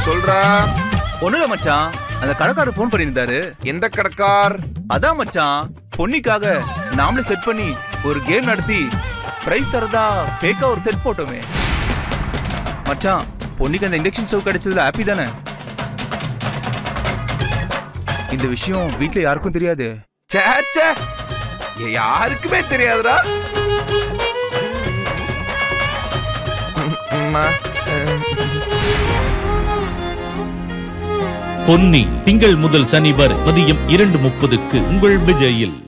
சொல்றா ஒண்ணுல மச்சான் அந்த கடைக்காரர் ஃபோன் பண்ணியிருந்தாரு எந்த கடக்கார் அதான் மச்சான் பொன்னிக்காக நாமளே செட் பண்ணி ஒரு கேம் நடத்தி பிரைஸ் தரதா ஃபேக்கா ஒரு செட் போட்டோமே மச்சான் பொன்னிக்கு அந்த இண்டக்ஷன் ஸ்டவ் கிடைச்சதுல ஹாப்பி தானே இந்த விஷயம் வீட்ல யாருக்கும் தெரியாது ச்சே ச்சே. ஏ, யாருக்குமே தெரியாதுடா ம், அம்மா, அஹ், பொன்னி திங்கள் முதல் சனி வரை மதியம் இரண்டு முப்பதுக்கு உங்கள் விஜயில்